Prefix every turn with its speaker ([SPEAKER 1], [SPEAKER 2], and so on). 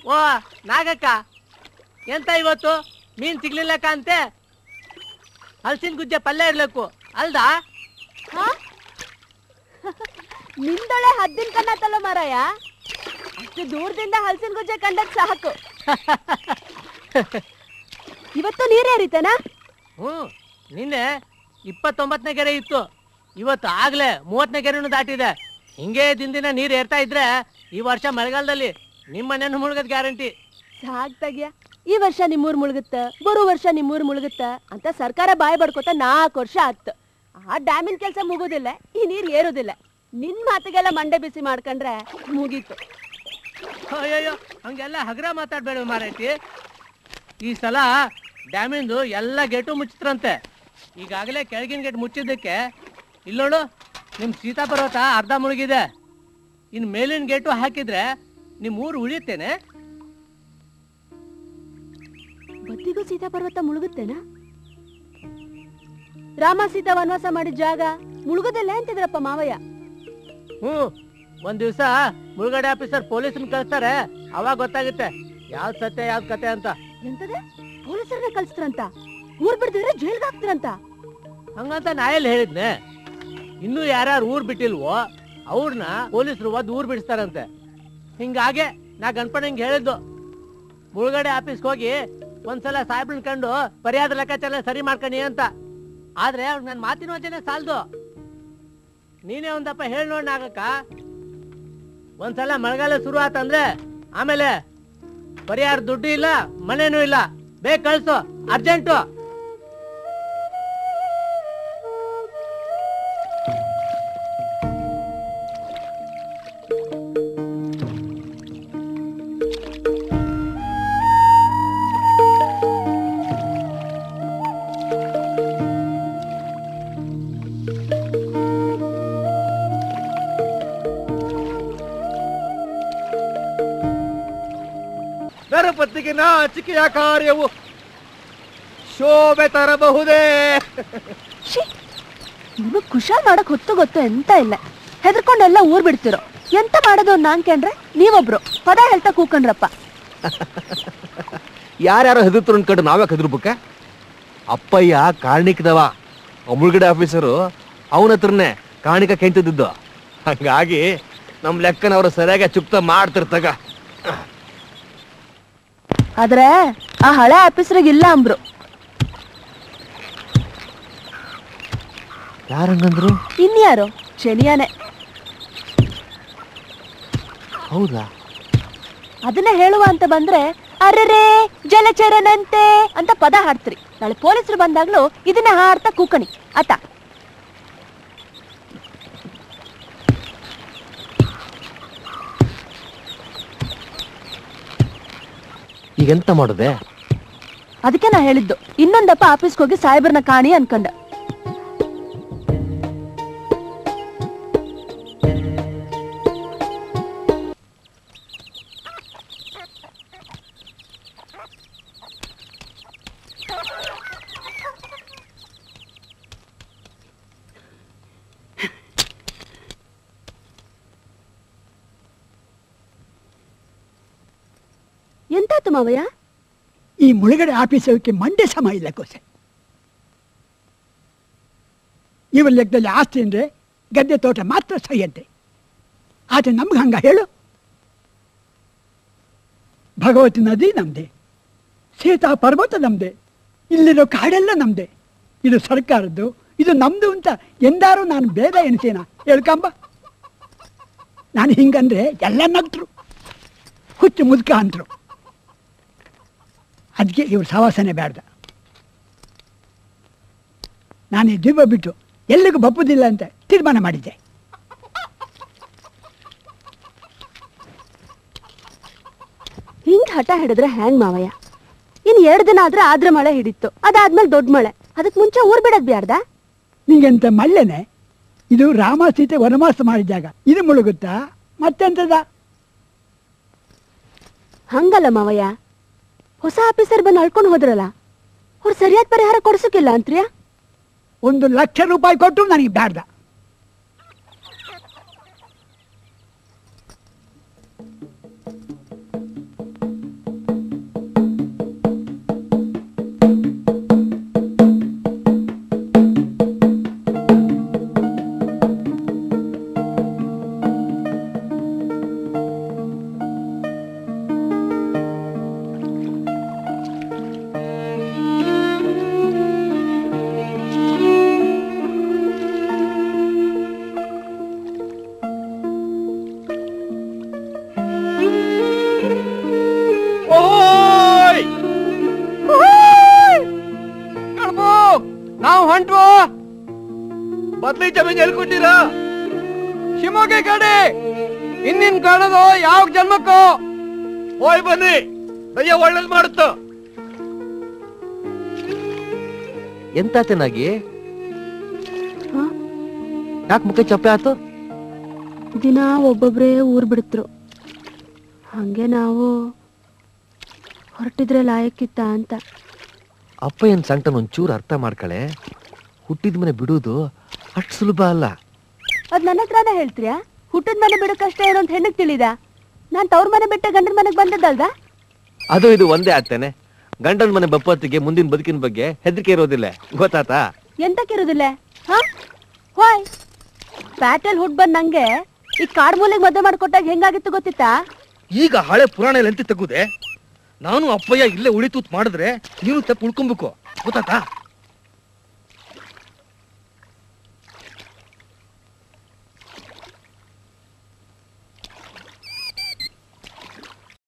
[SPEAKER 1] ಓ ನಾಗಕ್ಕ ಎಂತ ಇವತ್ತು ಮೀನ್ ಸಿಗ್ಲಿಲ್ಲಕ್ಕ ಅಂತೆ ಹಲ್ಸಿನ ಗುಜ್ಜೆ ಪಲ್ಯ ಇರ್ಬೇಕು ಅಲ್ದಾ
[SPEAKER 2] ನಿಂದೊಳೆ ಹದ್ದಿನ ಕಣ್ಣತ್ತಲ್ಲ ಮಾರಾಯ ಅಷ್ಟು ದೂರದಿಂದ ಹಲಸಿನ ಗುಜ್ಜೆ ಕಂಡದ್ ಸಾಕು ಇವತ್ತು ನೀರೇ ಹರಿತನಾ
[SPEAKER 1] ಹ್ಞೂ ನಿನ್ನೆ ಇಪ್ಪತ್ತೊಂಬತ್ತನೇ ಕೆರೆ ಇತ್ತು ಇವತ್ತು ಆಗ್ಲೇ ಮೂವತ್ತನೇ ಕೆರೆನೂ ದಾಟಿದೆ ಹಿಂಗೆ ದಿನ ದಿನ ನೀರು ಏರ್ತಾ ಇದ್ರೆ ಈ ವರ್ಷ ಮಳೆಗಾಲದಲ್ಲಿ ನಿಮ್ಮ ಮನೆಯನ್ನು ಮುಳುಗದ್ ಗ್ಯಾರಂಟಿ
[SPEAKER 2] ಸಾಕ್ ತಗ್ಯ ಈ ವರ್ಷ ನಿಮ್ಮೂರ್ ಮುಳುಗುತ್ತ ಬರೋ ವರ್ಷ ನಿಮ್ಮೂರ್ ಮುಳುಗುತ್ತ ಅಂತ ಸರ್ಕಾರ ಬಾಯ್ ಬಡ್ಕೋತ ನಾಲ್ಕು ವರ್ಷ ಆತ್ ಆ ಡ್ಯಾಮಿನ ಕೆಲಸ ಮುಗೋದಿಲ್ಲ ಈ ನೀರ್ ಏರೋದಿಲ್ಲ ನಿನ್ ಮಾತಿಗೆಲ್ಲ ಮಂಡೆ ಬಿಸಿ ಮಾಡ್ಕೊಂಡ್ರೆ ಮುಗೀತು
[SPEAKER 1] ಅಯ್ಯಯ್ಯೋ ಹಂಗೆಲ್ಲ ಹಗ್ರ ಮಾತಾಡ್ಬೇಡ ಮಾರೈತಿ ಈ ಸಲ ಡ್ಯಾಮಿಂದು ಎಲ್ಲ ಗೇಟು ಮುಚ್ಚಿದ್ರಂತೆ ಈಗಾಗಲೇ ಕೆಳಗಿನ ಗೇಟ್ ಮುಚ್ಚಿದ್ದಕ್ಕೆ ಇಲ್ಲೋಡು ನಿಮ್ಮ ಸೀತಾಪರ್ವತ ಅರ್ಧ ಮುಳುಗಿದೆ ಇನ್ನು ಮೇಲಿನ ಗೇಟು ಹಾಕಿದ್ರೆ ನಿಮ್ಮ ಊರು ಉಳಿಯುತ್ತೇನೆ
[SPEAKER 2] ಬತ್ತಿಗೂ ಸೀತಾ ಪರ್ವತ ಮುಳುಗುತ್ತೇನಾ ರಾಮ ಸೀತಾ ವನವಾಸ ಮಾಡಿದ ಜಾಗ ಮುಳುಗೋದಿಲ್ಲ ಅಂತಿದ್ರಪ್ಪ ಮಾವಯ್ಯ
[SPEAKER 1] ಹ್ಞೂ ಒಂದ್ ದಿವಸ ಮುಳುಗಡೆ ಆಫೀಸರ್ ಪೊಲೀಸನ್ ಕಳಿಸ್ತಾರೆ ಅವಾಗ ಗೊತ್ತಾಗುತ್ತೆ ಯಾವ್ದು ಸತ್ಯ ಯಾವ್ದು ಕತೆ ಅಂತ
[SPEAKER 2] ಎಂತದೆ ಪೊಲೀಸರನ್ನ ಕಳ್ಸ್ತಾರಂತ ಊರ್ ಬಿಡ್ದಿದ್ರೆ ಜೈಲ್ಗೆ ಹಾಕ್ತಾರಂತ
[SPEAKER 1] ಹಂಗಂತ ನಾ ಎಲ್ಲಿ ಹೇಳಿದ್ನೆ ಇನ್ನೂ ಯಾರ್ಯಾರು ಊರ್ ಬಿಟ್ಟಿಲ್ವೋ ಅವ್ರನ್ನ ಪೊಲೀಸರು ಒದ್ದು ಊರ್ ಬಿಡಿಸ್ತಾರಂತೆ ಹಿಂಗಾಗೆ ನಾ ಗಣಪಣ ಹಿಂಗ್ ಹೇಳಿದ್ದು ಮುಳುಗಡೆ ಆಫೀಸ್ಗೆ ಹೋಗಿ ಒಂದ್ಸಲ ಸಾಹೇಬ್ರನ್ ಕಂಡು ಪರಿಹಾರ ಲೆಕ್ಕಾಚಾರ ಸರಿ ಮಾಡ್ಕಣಿ ಅಂತ ಆದ್ರೆ ಅವ್ರು ನನ್ನ ಮಾತಿನ ವಚನೆ ಸಾಲ್ದು ನೀನೇ ಒಂದಪ್ಪ ಹೇಳಿ ನೋಡ್ ನಾಗಕ್ಕ ಒಂದ್ಸಲ ಮಳೆಗಾಲ ಶುರು ಆತಂದ್ರೆ ಆಮೇಲೆ ಪರಿಹಾರ ದುಡ್ಡು ಇಲ್ಲ ಮನೇನೂ ಇಲ್ಲ ಬೇಗ ಕಳ್ಸು ಅರ್ಜೆಂಟು
[SPEAKER 3] ನರಪತಿಗೆ ನಾಚಿಕೆಯ ಕಾರ್ಯವು ಶೋಭೆ ತರಬಹುದೇ
[SPEAKER 2] ನಿಮಗ್ ಕುಶಾಲ್ ಮಾಡಕ್ ಹೊತ್ತು ಗೊತ್ತು ಎಂತ ಇಲ್ಲ ಹೆದರ್ಕೊಂಡೆಲ್ಲ ಊರ್ ಬಿಡ್ತಿರೋ ಎಂತ ಮಾಡೋದು ನಾನ್ಕಂಡ್ರೆ ನೀವೊಬ್ರು ಪದ ಹೇಳ್ತಾ ಕೂಕೊಂಡ್ರಪ್ಪ
[SPEAKER 3] ಯಾರ್ಯಾರೋ ಹೆದರ್ತು ಅನ್ಕೊಂಡು ನಾವ್ಯಾಕೆ ಹೆದರ್ಬೇಕ ಅಪ್ಪಯ್ಯ ಕಾರಣಿಕದವ ಮುಳುಗಡೆ ಆಫೀಸರು ಅವನ ಹತ್ರನೇ ಕಾಣಿಕ ಕೆಂತಿದ್ದು ಹಂಗಾಗಿ ನಮ್ ಲೆಕ್ಕನ ಅವ್ರು ಸರಿಯಾಗಿ ಚುಕ್ತ ಮಾಡ್ತಿರ್ತಗ
[SPEAKER 2] ಆದ್ರೆ ಆ ಹಳೆ ಆಫೀಸ್ರಿಗೆ ಇಲ್ಲ ಅಂಬ್ರು
[SPEAKER 3] ಯಾರಂಗಂದ್ರು
[SPEAKER 2] ಇನ್ಯಾರು ಶನಿಯಾನೆ
[SPEAKER 3] ಹೌದಾ
[SPEAKER 2] ಅದನ್ನ ಹೇಳುವ ಅಂತ ಬಂದ್ರೆ ಅರೆರೇ ಜಲಚರನಂತೆ ಅಂತ ಪದ ಹಾಡ್ತ್ರಿ ನಾಳೆ ಪೊಲೀಸರು ಬಂದಾಗ್ಲೂ ಇದನ್ನ ಹಾಡ್ತಾ ಕೂಕಣಿ ಆತ
[SPEAKER 3] ಈಗೆಂತ ಮಾಡುದೆ
[SPEAKER 2] ಅದಕ್ಕೆ ನಾ ಹೇಳಿದ್ದು ಇನ್ನೊಂದಪ್ಪ ಆಫೀಸ್ಗೆ ಹೋಗಿ ಸಾಹೇಬ್ರನ್ನ ಕಾಣಿ ಅನ್ಕಂಡ ಎಂತಾತು ಮಾವಯ್ಯ
[SPEAKER 4] ಈ ಮುಳುಗಡೆ ಆಫೀಸಕ್ಕೆ ಮಂಡೆ ಸಮ ಇಲ್ಲ ಕೋಸೆ ಇವ್ರ ಲೆಕ್ಕದಲ್ಲಿ ಆಸ್ತಿ ಅಂದ್ರೆ ಗದ್ದೆ ತೋಟ ಮಾತ್ರ ಸಹಿಯಂತೆ ಆದ್ರೆ ನಮ್ಗೆ ಹಂಗ ಹೇಳು ಭಗವತಿ ನದಿ ನಮ್ದೆ ಸೀತಾ ಪರ್ವತ ನಮ್ದೆ ಇಲ್ಲಿರೋ ಕಾಡೆಲ್ಲ ನಮ್ದೆ ಇದು ಸರ್ಕಾರದ್ದು ಇದು ನಮ್ದು ಅಂತ ಎಂದಾರು ನಾನು ಬೇಗ ಎನಿಸೇನ ಹೇಳ್ಕಂಬ ನಾನು ಹಿಂಗಂದ್ರೆ ಎಲ್ಲ ನಗ್ತರು ಹುಚ್ಚು ಮುದುಕ ಅಂತರು ಅದಕ್ಕೆ ಇವ್ರ ಸವಾಸನೆ ಬೇಡ್ದ ನಾನು ಈ ದ್ವೀಪ ಬಿಟ್ಟು ಎಲ್ಲಿಗೂ ಬಪ್ಪುದಿಲ್ಲ ಅಂತ ತೀರ್ಮಾನ ಮಾಡಿದ್ದೆ
[SPEAKER 2] ಹಿಂಗ್ ಹಠ ಹಿಡಿದ್ರೆ ಹ್ಯಾಂಗ್ ಮಾವಯ್ಯ ಇನ್ ಎರಡ್ ದಿನ ಆದ್ರೆ ಆದ್ರೆ ಮಳೆ ಹಿಡಿತ್ತು ಅದಾದ್ಮೇಲೆ ದೊಡ್ಡ ಮಳೆ ಅದಕ್ ಮುಂಚೆ ಊರ್ ಬಿಡದ್ ಬ್ಯಾಡ್ದ
[SPEAKER 4] ನಿಂಗೆಂತ ಮಳ್ಳೆನೆ ಇದು ರಾಮ ಸೀತೆ ವನವಾಸ ಮಾಡಿದಾಗ ಇದು ಮುಳುಗುತ್ತಾ ಮತ್ತೆಂತದ
[SPEAKER 2] ಹಂಗಲ್ಲ ಮಾವಯ್ಯ ಹೊಸ ಆಫೀಸರ್ ಬಂದು ಅಳ್ಕೊಂಡು ಹೋದ್ರಲ್ಲ ಅವ್ರು ಸರಿಯಾದ ಪರಿಹಾರ ಕೊಡ್ಸಕ್ಕಿಲ್ಲ ಅಂತ್ರಿಯಾ
[SPEAKER 4] ಒಂದು ಲಕ್ಷ ರೂಪಾಯಿ ಕೊಟ್ಟು ನನಗೆ ಬೇಡ್ದ
[SPEAKER 3] ಪತ್ನಿ ಜಮೀನ್ ಹೇಳ್ಕೊಟ್ಟಿರಾ ಶಿವಮೊಗ್ಗ ಕಡೆ ಇನ್ನಿನ್ ಕಾಣೋದು ಯಾವ ಜನ್ಮಕ್ಕೋ ಹೋಯ್ ಬನ್ನಿ ದಯ್ಯ ಒಳ್ಳೇದ್ ಮಾಡುತ್ತೋ ಎಂತ ಚೆನ್ನಾಗಿ
[SPEAKER 2] ಹ?
[SPEAKER 3] ಯಾಕೆ ಮುಖ ಚಪ್ಪೆ ಆತು
[SPEAKER 2] ದಿನ ಒಬ್ಬೊಬ್ರೇ ಊರ್ ಬಿಡ್ತ್ರು ಹಂಗೆ ನಾವು ಹೊರಟಿದ್ರೆ ಲಾಯಕ್ಕಿತ್ತ ಅಂತ
[SPEAKER 3] ಅಪ್ಪಯ್ಯನ್ ಸಂಕಟನ ಒಂಚೂರು ಅರ್ಥ ಮಾಡ್ಕಳೆ ಹುಟ್ಟಿದ ಮನೆ ಬಿಡುವುದು ಅಷ್ಟು ಸುಲಭ ಅಲ್ಲ
[SPEAKER 2] ಅದ್ ನನ್ನ ಹತ್ರನೇ ಹೇಳ್ತೀಯಾ ಹುಟ್ಟಿದ ಮನೆ ಬಿಡಕ್ಕಷ್ಟೇ ಇರೋ ಅಂತ ಹೆಣ್ಣಕ್ ತಿಳಿದ ನಾನ್ ತವ್ರ ಮನೆ ಬಿಟ್ಟ ಗಂಡನ ಮನೆಗ್ ಬಂದದ್ದಲ್ದ
[SPEAKER 3] ಅದು ಇದು ಒಂದೇ ಆಗ್ತೇನೆ ಗಂಡನ ಮನೆ ಬಪ್ಪತ್ತಿಗೆ ಮುಂದಿನ ಬದುಕಿನ ಬಗ್ಗೆ ಹೆದರಿಕೆ ಇರೋದಿಲ್ಲ ಗೊತ್ತಾತಾ
[SPEAKER 2] ಎಂತಕ್ಕಿರುದಿಲ್ಲ ಹ ಹೋಯ್ ಪ್ಯಾಟೆಲ್ ಹುಡ್ ಬಂದ್ ನಂಗೆ ಈ ಕಾಡ್ ಮೂಲೆಗ್ ಮದ್ವೆ ಮಾಡ್ಕೊಟ್ಟಾಗ ಹೆಂಗಾಗಿತ್ತು ಗೊತ್ತಿತ್ತಾ
[SPEAKER 3] ಈಗ ಹಳೆ ಪುರಾಣ ಎಲ್ಲ ಎಂತ ತೆಗುದೆ ನಾನು ಅಪ್ಪಯ್ಯ ಇಲ್ಲೇ ಉಳಿತೂತ್ ಮಾಡಿದ್ರೆ ನೀನು ತಪ್ಪು ಉಳ್ಕೊಬೇಕು ಗೊತ್ತಾತಾ